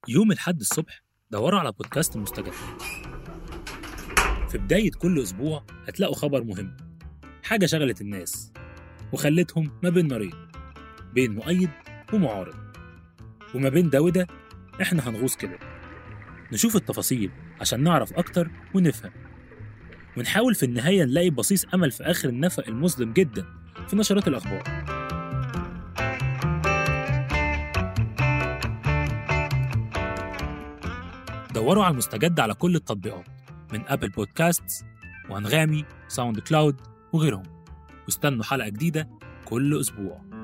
يوم الحد الصبح دوروا على بودكاست مستجد في بداية كل أسبوع هتلاقوا خبر مهم حاجة شغلت الناس وخلتهم ما بين نارين بين مؤيد ومعارض وما بين ده وده إحنا هنغوص كده نشوف التفاصيل عشان نعرف أكتر ونفهم ونحاول في النهاية نلاقي بصيص أمل في آخر النفق المظلم جدا في نشرات الأخبار دوروا على المستجد على كل التطبيقات من أبل بودكاست وأنغامي ساوند كلاود وغيرهم واستنوا حلقة جديدة كل أسبوع